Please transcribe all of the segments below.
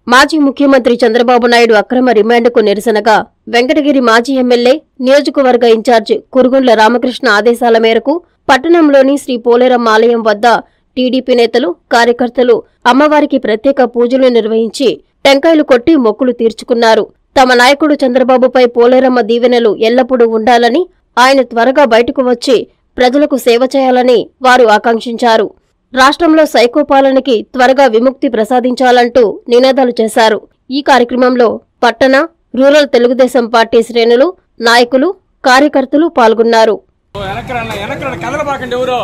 మాజీ ముఖ్యమంత్రి చంద్రబాబు నాయుడు అక్రమ రిమాండ్కు నిరసనగా వెంకటగిరి మాజీ ఎమ్మెల్యే నియోజకవర్గ ఇన్ఛార్జ్ కురుగుండ్ల రామకృష్ణ ఆదేశాల మేరకు పట్టణంలోని శ్రీ పోలేరమ్మ ఆలయం వద్ద టీడీపీ నేతలు కార్యకర్తలు అమ్మవారికి ప్రత్యేక పూజలు నిర్వహించి టెంకాయలు కొట్టి మొక్కులు తీర్చుకున్నారు తమ నాయకుడు చంద్రబాబుపై పోలేరమ్మ దీవెనలు ఎల్లప్పుడూ ఉండాలని ఆయన త్వరగా బయటకు వచ్చి ప్రజలకు సేవ చేయాలని వారు ఆకాంక్షించారు రాష్ట్రంలో సైకో పాలనకి త్వరగా విముక్తి ప్రసాదించాలంటూ నినాదాలు చేశారు ఈ కార్యక్రమంలో పట్టణ రూరల్ తెలుగుదేశం పార్టీ శ్రేణులు నాయకులు కార్యకర్తలు పాల్గొన్నారు వెనక్కి వెనక్కి కదలబాకండి ఎవరు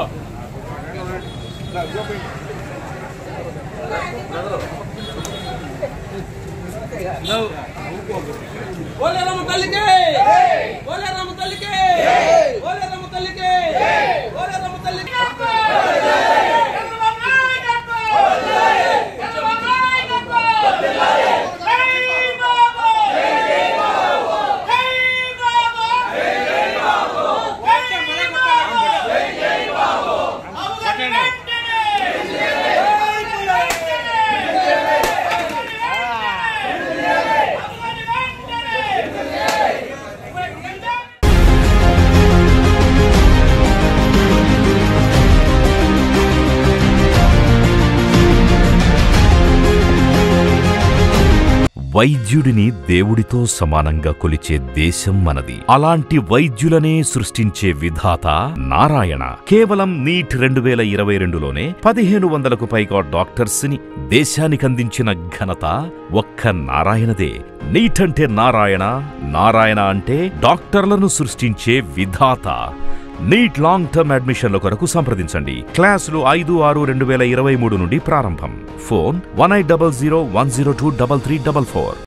ఓలేరమ్మ తల్లికి ఓలేరమ్మ తల్లికి ఓలేరమ్మ తల్లికి ఓలేరమ్మ తల్లికి వైద్యుడిని దేవుడితో సమానంగా కొలిచే దేశం మనది అలాంటి వైద్యులనే సృష్టించే విధాత నారాయణ కేవలం నీట్ రెండు వేల ఇరవై రెండులోనే పదిహేను వందలకు పైగా డాక్టర్స్ ని దేశానికందించిన ఘనత ఒక్క నారాయణదే నీట్ అంటే నారాయణ నారాయణ అంటే డాక్టర్లను సృష్టించే విధాత నీట్ లాంగ్ టర్మ్ అడ్మిషన్ల కొరకు సంప్రదించండి క్లాసులు ఐదు ఆరు రెండు వేల ఇరవై మూడు నుండి ప్రారంభం phone one eight double zero one zero two double three double four